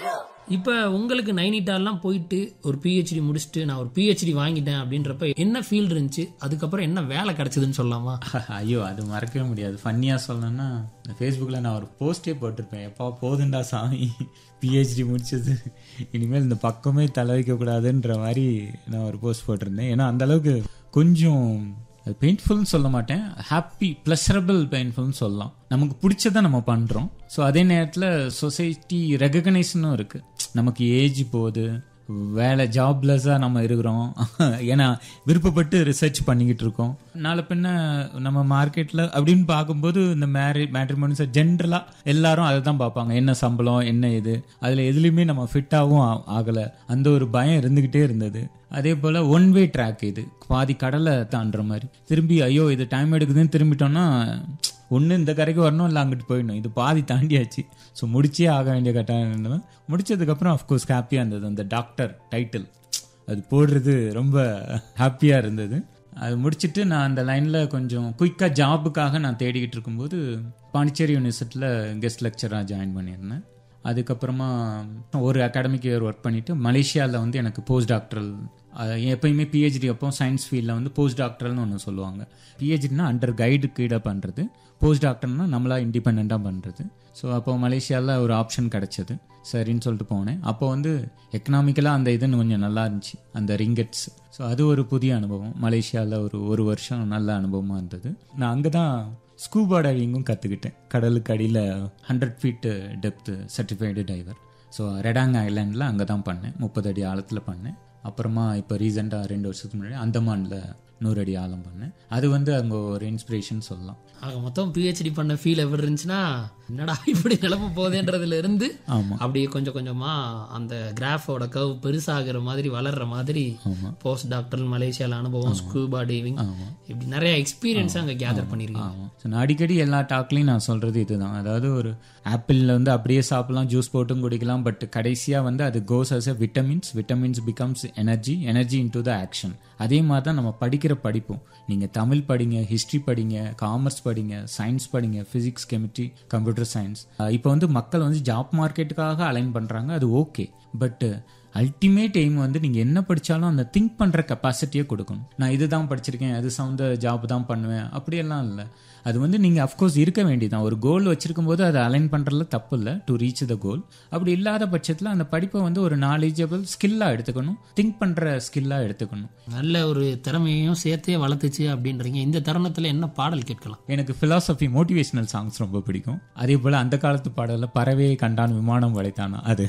இப்போ உங்களுக்கு நைனிட்டால்லாம் போயிட்டு ஒரு பிஹெச்டி முடிச்சுட்டு நான் ஒரு பிஹெச்டி வாங்கிட்டேன் அப்படின்றப்ப என்ன ஃபீல் இருந்துச்சு அதுக்கப்புறம் என்ன வேலை கிடைச்சதுன்னு சொல்லலாமா ஐயோ அது மறக்கவே முடியாது ஃபன்னியாக சொல்லணும்னா இந்த ஃபேஸ்புக்கில் நான் ஒரு போஸ்டே போட்டிருப்பேன் எப்பா போதுண்டா சாமி பிஹெச்டி முடிச்சது இனிமேல் இந்த பக்கமே தலை வைக்கக்கூடாதுன்ற மாதிரி நான் ஒரு போஸ்ட் போட்டிருந்தேன் ஏன்னா அந்த அளவுக்கு கொஞ்சம் பெயின்ஃபுல்னு சொல்ல மாட்டேன் ஹாப்பி ப்ளஷரபிள் பெயின்ஃபுல்னு சொல்லலாம் நமக்கு பிடிச்சதை நம்ம பண்ணுறோம் ஸோ அதே நேரத்தில் சொசைட்டி ரெகக்னைஸ்னும் இருக்குது நமக்கு ஏஜ் போகுது வேலை ஜாப்லெஸ்ஸாக நம்ம இருக்கிறோம் ஏன்னா விருப்பப்பட்டு ரிசர்ச் பண்ணிக்கிட்டு இருக்கோம் நாளை பின்ன நம்ம மார்க்கெட்டில் அப்படின்னு பார்க்கும்போது இந்த மேரேஜ் மேட்ரிமோனிஸ் ஜென்ரலாக எல்லாரும் அதை தான் பார்ப்பாங்க என்ன சம்பளம் என்ன இது அதில் எதுலேயுமே நம்ம ஃபிட்டாகவும் ஆகலை அந்த ஒரு பயம் இருந்துக்கிட்டே இருந்தது அதே போல் ஒன் வே ட்ராக் இது பாதி கடலை தாண்டுற மாதிரி திரும்பி ஐயோ இது டைம் எடுக்குதுன்னு திரும்பிட்டோம்னா ஒன்று இந்த கரைக்கு வரணும் இல்லை அங்கிட்டு போயிடணும் இது பாதி தாண்டியாச்சு ஸோ முடிச்சே ஆக வேண்டிய கட்டாயம் முடிச்சதுக்கப்புறம் அஃப்கோர்ஸ் ஹாப்பியாக இருந்தது அந்த டாக்டர் டைட்டில் அது போடுறது ரொம்ப ஹாப்பியாக இருந்தது அது முடிச்சுட்டு நான் அந்த லைனில் கொஞ்சம் குயிக்காக ஜாபுக்காக நான் தேடிக்கிட்டு இருக்கும்போது பாண்டிச்சேரி யூனிவர்சிட்டியில் கெஸ்ட் லெக்சராக ஜாயின் பண்ணியிருந்தேன் அதுக்கப்புறமா ஒரு அகாடமிக் இயர் ஒர்க் பண்ணிவிட்டு மலேசியாவில் வந்து எனக்கு போஸ்ட் டாக்டரல் எப்பயுமே பிஹெச்டி அப்போ சயின்ஸ் ஃபீல்டில் வந்து போஸ்ட் டாக்டரல்னு ஒன்று சொல்லுவாங்க பிஹெச்டினா அண்டர் கைடு கீழே பண்ணுறது போஸ்ட் டாக்டர்னா நம்மளா இண்டிபெண்ட்டாக பண்ணுறது ஸோ அப்போ மலேசியாவில் ஒரு ஆப்ஷன் கிடச்சிது சரின்னு சொல்லிட்டு போனேன் அப்போ வந்து எக்கனாமிக்கலாக அந்த இதுன்னு கொஞ்சம் நல்லா இருந்துச்சு அந்த ரிங்கெட்ஸ் ஸோ அது ஒரு புதிய அனுபவம் மலேசியாவில் ஒரு ஒரு வருஷம் நல்ல அனுபவமாக இருந்தது நான் அங்கே தான் ஸ்கூபா டைவிங்கும் கற்றுக்கிட்டேன் கடலுக்கு அடியில் hundred feet depth certified diver so Redang ஐலாண்டில் அங்கே தான் பண்ணேன் முப்பது அடி ஆழத்தில் பண்ணேன் அப்புறமா இப்போ ரீசெண்டாக ரெண்டு வருஷத்துக்கு முன்னாடி அந்தமானில் நூறு அடி ஆழம் பண்ணேன் அது வந்து அங்கே ஒரு இன்ஸ்பிரேஷன் சொல்லலாம் ஆக மொத்தம் பிஹெச்டி பண்ண ஃபீல் எப்படி இருந்துச்சுன்னா என்னடா இப்படி நிலம போதேன்றதுல இருந்து ஆமாம் அப்படியே கொஞ்சம் கொஞ்சமா அந்த கிராஃபோட கவ் பெருசாகிற மாதிரி வளர்ற மாதிரி ஆமாம் போஸ்ட் டாக்டர் மலேசியால அனுபவம் ஸ்கூபா டைவிங் ஆமாம் இப்படி நிறைய எக்ஸ்பீரியன்ஸ் அங்க கேதர் பண்ணிருக்கீங்க ஆமாம் ஸோ நான் அடிக்கடி எல்லா டாக்லையும் நான் சொல்கிறது இதுதான் அதாவது ஒரு ஆப்பிளில் வந்து அப்படியே சாப்பிடலாம் ஜூஸ் போட்டும் குடிக்கலாம் பட் கடைசியாக வந்து அது goes as a vitamins vitamins becomes energy energy in to the action அதே மாதிரி தான் நம்ம படிக்கிற படிப்பும் நீங்கள் தமிழ் படிங்க ஹிஸ்ட்ரி படிங்க காமர்ஸ் படிங்க சயின்ஸ் படிங்க ஃபிசிக்ஸ் கெமிஸ்ட்ரி கம்ப்யூட்டர் சயின்ஸ் இப்போ வந்து மக்கள் வந்து ஜாப் மார்க்கெட்டுக்காக அலைன் பண்ணுறாங்க அது ஓகே பட்டு அல்டிமேட் எய்ம் வந்து நீங்கள் என்ன படித்தாலும் அந்த திங்க் பண்ணுற கெப்பாசிட்டியை கொடுக்கணும் நான் இதுதான் படிச்சிருக்கேன் அது சவுந்த ஜாப் தான் பண்ணுவேன் அப்படியெல்லாம் இல்லை அது வந்து நீங்கள் அஃப்கோர்ஸ் இருக்க வேண்டியதான் ஒரு கோல் வச்சிருக்கும் போது அதை அலைன் பண்ணுறதுல தப்பு இல்லை டு ரீச் த கோல் அப்படி இல்லாத பட்சத்தில் அந்த படிப்பை வந்து ஒரு நாலேஜபிள் ஸ்கில்லாக எடுத்துக்கணும் திங்க் பண்ணுற ஸ்கில்லாக எடுத்துக்கணும் நல்ல ஒரு திறமையையும் சேர்த்தே வளர்த்துச்சு அப்படின்றீங்க இந்த தருணத்துல என்ன பாடல் கேட்கலாம் எனக்கு ஃபிலாசபி மோட்டிவேஷனல் சாங்ஸ் ரொம்ப பிடிக்கும் அதே போல் அந்த காலத்து பாடலில் பறவையை கண்டான் விமானம் வளைத்தானா அது